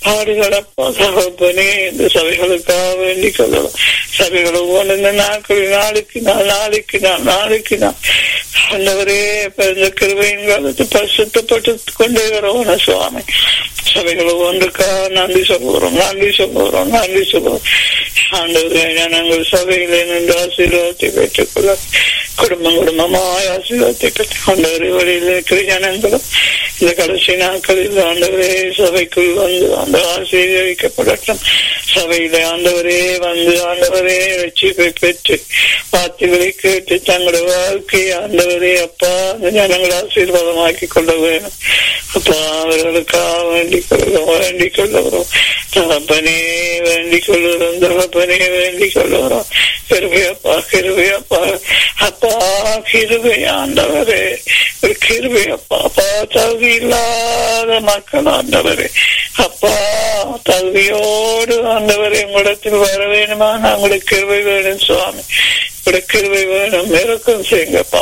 பாடுகளப்பா தகப்பனே இந்த சபைகளுக்காக வேண்டிக் கொள்ளலாம் சபைகள் ஒவ்வொன்று இந்த நாட்களில் நாளுக்கு நாள் நாளைக்கு நாள் நாளைக்கு நாள் ஆண்டவரே பிறந்த கிருபையின் காலத்து பரிசுத்தப்பட்டு கொண்டே வரவோன சுவாமி சபைகள் ஒவ்வொன்றுக்காக நன்றி சொல்லுகிறோம் நன்றி சொல்லுகிறோம் நன்றி சொல்லுவோம் ஆண்டவரே நாங்கள் சபையிலே நின்று ஆசீர்வாதத்தை பெற்றுக்கொள்ள குடும்பம் குடும்பமாய் ஆசீர்வாதத்தை பெற்று ஆண்டவரே வழியில் இருக்கிற ஜனங்களும் இந்த கடைசி நாட்களில் ஆண்டவரே சபைக்குள் வந்து அந்த ஆசீர்வதிக்கப்படட்டும் சபையில ஆண்டவரே வந்து ஆண்டவரே ரட்சிப்பை பெற்று வார்த்தைகளை கேட்டு தங்களுடைய வாழ்க்கையை ஆண்டவரே அப்பா அந்த ஜனங்களை ஆசீர்வாதமாக்கி கொள்ள வேணும் அப்பா அவர்களுக்காக வேண்டிக் கொள்ளும் வேண்டிக் கொள்ளுகிறோம் தகப்பனே வேண்டிக் கொள்ளுகிறோம் தகப்பனே வேண்டிக் கொள்ளுகிறோம் கிருபையப்பா கிருபையப்பா அப்பா கிருபை ஆண்டவரே ஒரு கிருபையப்பா அப்பா தகுதி இல்லாத மக்கள் ஆண்டவரே அப்பா தகுதியோடு ஆண்டவரே உங்களிடத்தில் வர வேணுமா உங்களுக்கு கிருபை வேணும் சுவாமி உங்களுடைய கிருபை வேணும் இறக்கம் செய்யுங்கப்பா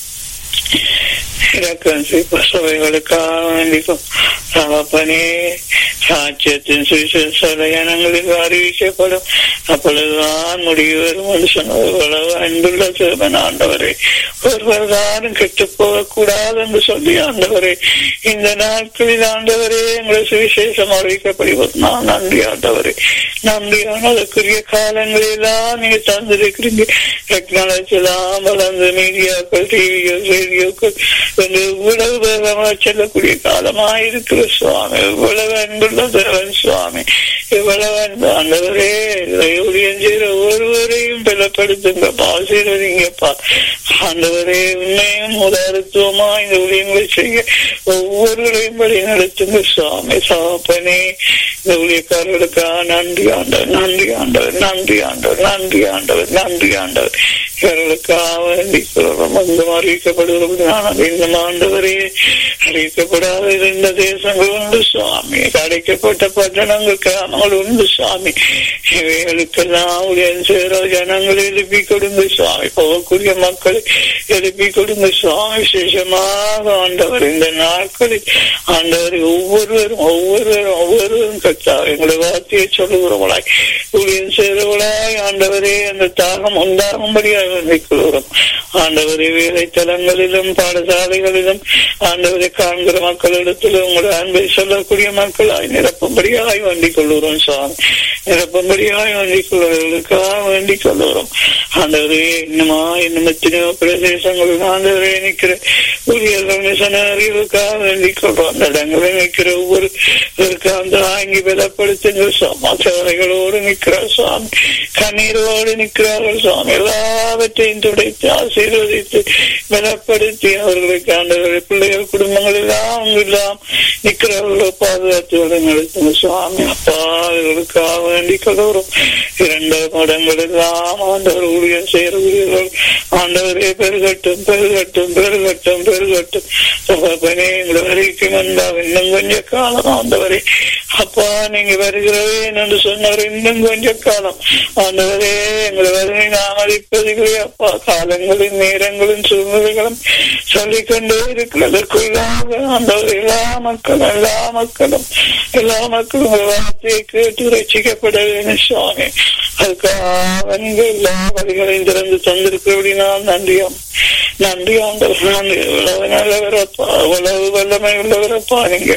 இறக்கம் செய்ப்ப சபைகளுக்காக வேண்டிக்கும் தகப்பனே சாட்சியத்தின் சுவிசேஷ ஜனங்களுக்கு அறிவிக்கப்படும் அப்பொழுதுதான் முடிவு வரும் என்று சொன்னது இவ்வளவு அன்புள்ள சிறுவன் ஆண்டவரே ஒருவர் தானும் கெட்டு போகக்கூடாது என்று சொல்லி ஆண்டவரே இந்த நாட்களில் ஆண்டவரே எங்களை சுவிசேஷம் அறிவிக்கப்படுவது நான் நன்றி ஆண்டவரே நன்றியான அதற்குரிய காலங்களெல்லாம் நீங்க தந்திருக்கிறீங்க டெக்னாலஜி எல்லாம் வளர்ந்த மீடியாக்கள் டிவிகள் ரேடியோக்கள் இவ்வளவு வேகமாக செல்லக்கூடிய காலமாயிருக்கிற சுவாமி இவ்வளவு அன்புள்ள தேவன் சுவாமி இவ்வளவு அன்பு ஆண்டவரே ஊழியம் செய்கிற ஒருவரையும் பலப்படுத்துங்கப்பா ஆசீர்வதிங்கப்பா ஆண்டவரே உண்மையும் உதாரத்துவமா இந்த ஊழியங்களை செய்ய ஒவ்வொருவரையும் வழி நடத்துங்க சுவாமி சாப்பனே இந்த ஊழியக்காரர்களுக்காக நன்றி ஆண்டவர் நன்றி ஆண்டவர் நன்றி ஆண்டவர் நன்றி ஆண்டவர் நன்றி ஆண்டவர் இவர்களுக்காக வேண்டிக் கொள்கிறோம் வந்து அறிவிக்கப்படுகிறது ஆனால் இந்த ஆண்டவரே அறிவிக்கப்படாத இருந்த தேசங்கள் உண்டு சுவாமி அடைக்கப்பட்ட பட்டணங்கள் கிராமங்கள் உண்டு சுவாமி இவைகளுக்கெல்லாம் ஊழியம் செய்கிற ஜனங்களை எழுப்பி கொடுங்க சுவாமி போகக்கூடிய மக்களை எழுப்பி கொடுங்க சுவாமி விசேஷமாக ஆண்டவர் இந்த நாட்களில் ஆண்டவர் ஒவ்வொருவரும் ஒவ்வொருவரும் ஒவ்வொருவரும் கத்தா எங்களுடைய வார்த்தையை சொல்லுகிறவளாய் ஊழியம் செய்கிறவளாய் ஆண்டவரே அந்த தாகம் உண்டாகும்படியாக நிற்கிறோம் ஆண்டவரே வேலைத்தலங்களிலும் பாடசாலைகளிலும் ஆண்டவரை காண்கிற மக்களிடத்திலும் உங்களுடைய அன்பை சொல்லக்கூடிய மக்களாய் நிரப்பும்படியாய் வேண்டிக் கொள்ளுகிறோம் சுவாமி நிரப்பும்படியாய் வேண்டிக் கொள்வதற்காக வேண்டிக் கொள்ளுகிறோம் ஆண்டவரே இன்னுமா இன்னும் எத்தனையோ பிரதேசங்களில் ஆண்டவரே நிற்கிற ஊழியர்கள் மிஷன அறிவுக்காக வேண்டிக் கொள்றோம் அந்த இடங்களில் நிற்கிற ஒவ்வொரு அந்த வாங்கி பலப்படுத்துங்க சுவாமி சேவைகளோடு நிற்கிறார் சுவாமி கண்ணீரோடு நிற்கிறார்கள் சுவாமி எல்லாவற்றையும் துடைத்து ஆசீர்வதித்து பலப்படுத்தி அவர்களுக்கு ஆண்டவர்கள் பிள்ளைகள் குடும்பங்கள் எல்லாம் எல்லாம் நிற்கிறவர்களோ பாதுகாத்து நடத்துங்க சுவாமி அப்பா அவர்களுக்காக வேண்டிக் கொள்கிறோம் இரண்டு மடங்கள் எல்லாம் ஆண்டவர் ஊழியர் செய்கிற ஊழியர்கள் ஆண்டவரே பெருகட்டும் பெருகட்டும் பெருகட்டும் பெருகட்டும் தகப்பனே எங்களை வரைக்கும் வந்தால் இன்னும் கொஞ்ச காலம் ஆண்டவரே அப்பா நீங்க வருகிறவே என்று சொன்னார் இன்னும் கொஞ்ச காலம் ஆண்டவரே எங்களை வருகை நாமதிப்பதிலே அப்பா காலங்களின் நேரங்களின் சூழ்நிலைகளும் சொல்லிக்கொண்டே இருக்கிறதற்குள்ளாக ஆண்டவர் எல்லா மக்களும் எல்லா மக்களும் எல்லா மக்களும் உங்கள் வார்த்தையை கேட்டு ரசிக்கப்பட வேண்டும் சுவாமி அதுக்காக நீங்க எல்லா வழிகளையும் திறந்து தந்திருக்கிறபடி நான் நன்றியும் நன்றி ஆண்டவர் நன்றி இவ்வளவு நல்லவரப்பா இவ்வளவு வல்லமை உள்ளவரப்பா நீங்க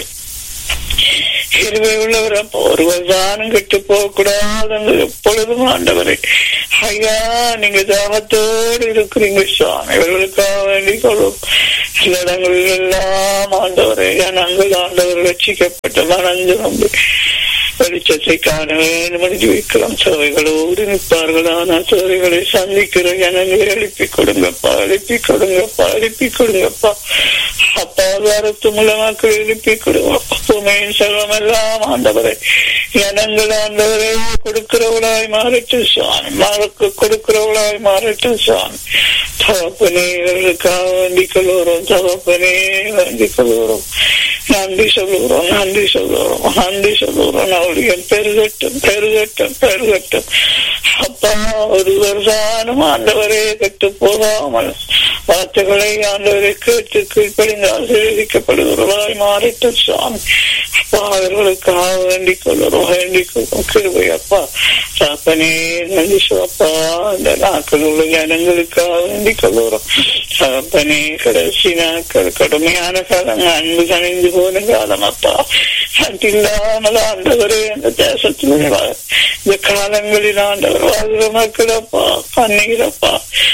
இருவை உள்ளவரப்பா ஒருவர் தானும் கெட்டு போக கூடாது எப்பொழுதும் ஆண்டவரை ஐயா நீங்க தாகத்தோடு இருக்கிறீங்க சுவாமி இவர்களுக்காக வேண்டிக் கொள்ளும் சில இடங்களில் எல்லாம் ஆண்டவரை நாங்கள் ஆண்டவர் ரட்சிக்கப்பட்ட மனந்து நம்பி வெளிச்சத்தை காண வேண்டும் என்று வைக்கலாம் சபைகளோடு நிற்பார்கள் ஆனால் சபைகளை சந்திக்கிற ஜனங்களை எழுப்பி கொடுங்கப்பா எழுப்பி கொடுங்கப்பா எழுப்பி கொடுங்கப்பா அப்பா வாரத்து மூலமாக்கள் எழுப்பி கொடுங்கப்பா பூமியின் செல்வம் எல்லாம் ஆண்டவரை ஜனங்கள் ஆண்டவரை கொடுக்கிறவளாய் மாறட்டு சுவாமி மாறக்கு கொடுக்கிறவளாய் மாறட்டு சுவாமி தகப்பனே இவர்களுக்காக வேண்டிக் கொள்வோம் தகப்பனே வேண்டிக் கொள்வோம் நன்றி சொல்லுகிறோம் நன்றி சொல்லுகிறோம் நன்றி சொல்லுகிறோம் அவளுடைய பெருகட்டும் பெருகட்டும் பெருகட்டும் அப்பா ஒரு வருஷானும் ஆண்டவரே கெட்டு போகாமல் வார்த்தைகளை ஆண்டவரை கேட்டு கீழ்ப்படிந்து ஆசீர்வதிக்கப்படுகிறவர்களாய் மாறிட்டும் சுவாமி அப்பா அவர்களுக்காக வேண்டிக் கொள்ளுறோம் வேண்டிக் கொள்ளும் கிருபை அப்பா சாப்பனே நன்றி அப்பா இந்த நாட்கள் உள்ள ஜனங்களுக்காக வேண்டிக் கொள்ளுறோம் சாப்பனே கடைசி நாட்கள் கடுமையான காலங்கள் அன்பு கணிந்து போன காலம் அப்பா இல்லாமல் ஆண்டவரே அந்த தேசத்தில் இந்த காலங்களில் ஆண்டவர் வாழ்கிற மக்கள் அப்பா கண்ணீரப்பா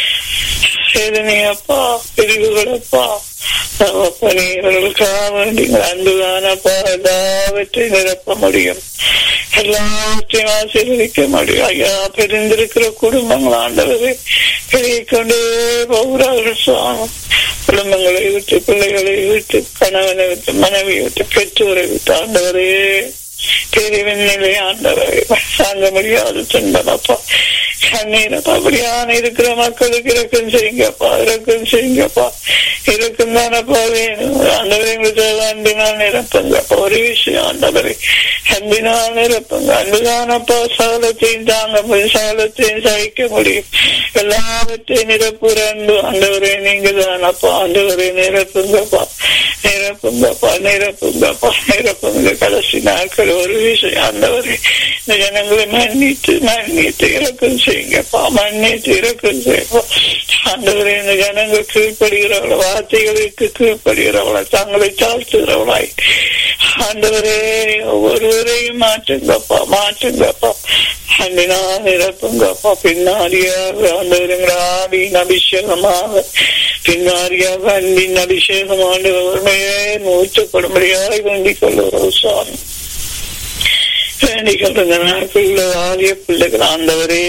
வேதனையப்பா பிரிவுகளப்பா இவர்களுக்காக வேண்டி அன்புதானப்பா எல்லாவற்றையும் நிரப்ப முடியும் எல்லாவற்றையும் ஆசீர்வதிக்க முடியும் ஐயா பிரிந்திருக்கிற குடும்பங்கள் ஆண்டவரை பெருகி கொண்டே போகிறார்கள் சுவாமி குடும்பங்களை விட்டு பிள்ளைகளை விட்டு கணவனை விட்டு மனைவியை விட்டு பெற்றோரை விட்டு ஆண்டவரே பிரிவின் நிலை ஆண்டவரை தாங்க முடியாத துன்பமப்பா கண்ணீரப்பா அப்படியான இருக்கிற மக்களுக்கு இறக்கம் செய்யுங்கப்பா இறக்கம் செய்யுங்கப்பா இறக்கம் தானப்பா வேணும் ஆண்டவரை எங்களுக்கு அன்பினால் நிரப்புங்கப்பா ஒரு விஷயம் ஆண்டவரை அன்பினால் நிரப்புங்க அன்புதானப்பா சகலத்தையும் தாங்க முடியும் சகலத்தையும் சகிக்க முடியும் எல்லாவற்றையும் நிரப்புற அன்பு ஆண்டவரை நீங்க தானப்பா ஆண்டவரை நிரப்புங்கப்பா நிரப்புங்கப்பா நிரப்புங்கப்பா நிரப்புங்க கடைசி நாட்கள் ஒரு விஷயம் ஆண்டவரை இந்த ஜனங்களை மன்னித்து மன்னித்து இறக்கம் செய்யுங்கப்பா மன்னித்து இறக்கம் செய்யப்பா ஆண்டவரை இந்த ஜனங்கள் கீழ்ப்படுகிறவள வார்த்தைகளுக்கு கீழ்ப்படுகிறவளா தங்களை தாழ்த்துகிறவளாய் ஆண்டவரே ஒவ்வொருவரையும் மாற்றுங்கப்பா மாற்றுங்கப்பா அன்பினா நிரப்புங்கப்பா பின்னாடியாக ஆண்டவருங்கிற ஆவியின் அபிஷேகமாக பின்னாடியாக அன்பின் அபிஷேகம் ஆண்டவர்மையே மூச்சப்படும்படியாக வேண்டிக் கொள்ளுகிறோம் சுவாமி வேண்டிக் கொள்ளுங்க நாட்களில் ஆலய பிள்ளைகள் ஆண்டவரே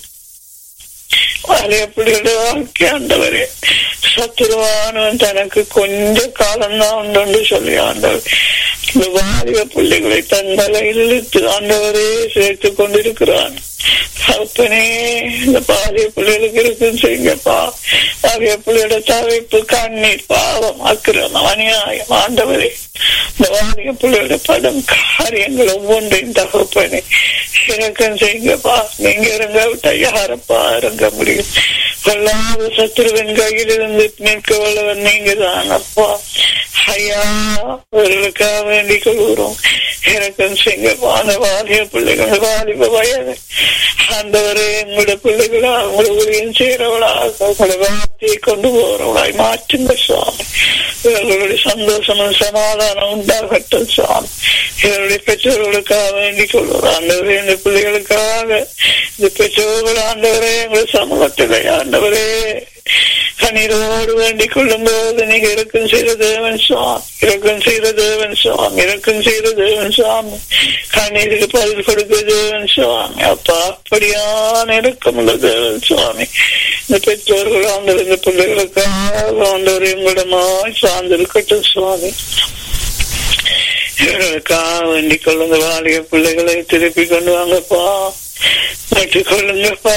ஆலய பிள்ளைகளுடைய வாழ்க்கை ஆண்டவரே சத்துருவானவன் தனக்கு கொஞ்ச காலம்தான் உண்டு சொல்லி ஆண்டவர் இந்த வாலிப பிள்ளைகளை தன் தலையில் இழுத்து ஆண்டவரே சேர்த்து கொண்டிருக்கிறான் அப்பனே இந்த பாலிய பிள்ளைகளுக்கு இருக்கும் செய்யுங்கப்பா பாலிய பிள்ளையோட தவிப்பு கண்ணீர் பாவம் அக்கிரமம் அநியாயம் ஆண்டவரே இந்த வாலிய பிள்ளையோட படம் காரியங்கள் ஒவ்வொன்றையும் தகப்பனே இறக்கம் செய்யுங்கப்பா நீங்க இறங்க விட்டா யாரப்பா இறங்க முடியும் கொள்ளாத சத்துருவின் கையில் இருந்து நிற்க வல்லவன் நீங்க தான் அப்பா ஐயா அவர்களுக்காக வேண்டிக் கொள்கிறோம் இறக்கம் செய்யுங்கப்பா அந்த வாலிய பிள்ளைகள் வாலிப வயது ஆண்டவரே எங்களோட பிள்ளைகளா உங்களை ஊழியம் செய்யறவளாக உங்களை வார்த்தையை கொண்டு போறவளாய் மாற்றுங்க சுவாமி இவர்களுடைய சந்தோஷமும் சமாதானம் உண்டாகட்டும் சுவாமி இவருடைய பெற்றோர்களுக்காக வேண்டிக் கொள்வோம் ஆண்டவரே இந்த பிள்ளைகளுக்காக இந்த பெற்றோர்கள் ஆண்டவரே எங்கள் சமூகத்தில் ஆண்டவரே கண்ணீரோடு வேண்டிக் கொள்ளும் போது நீங்க இறக்கம் செய்த தேவன் சுவாமி இறக்கம் செய்த தேவன் சுவாமி இறக்கம் செய்த தேவன் சுவாமி கண்ணீருக்கு பதில் கொடுக்க தேவன் சுவாமி அப்பா அப்படியான இறக்கமுள்ள தேவன் சுவாமி இந்த பெற்றோர்கள் ஆண்டவர் இந்த பிள்ளைகளுக்காக ஆண்டவர் எங்களிடமாய் சார்ந்திருக்கட்டும் சுவாமி இவர்களுக்காக வேண்டிக் கொள்ளுங்க வாலிய பிள்ளைகளை திருப்பி கொண்டு வாங்கப்பா மாற்றிக் கொள்ளுங்கப்பா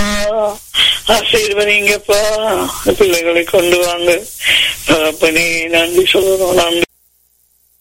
ஆசீர்வதிங்கப்பா பிள்ளைகளை கொண்டு வாங்க அப்பனே நன்றி சொல்லணும் நன்றி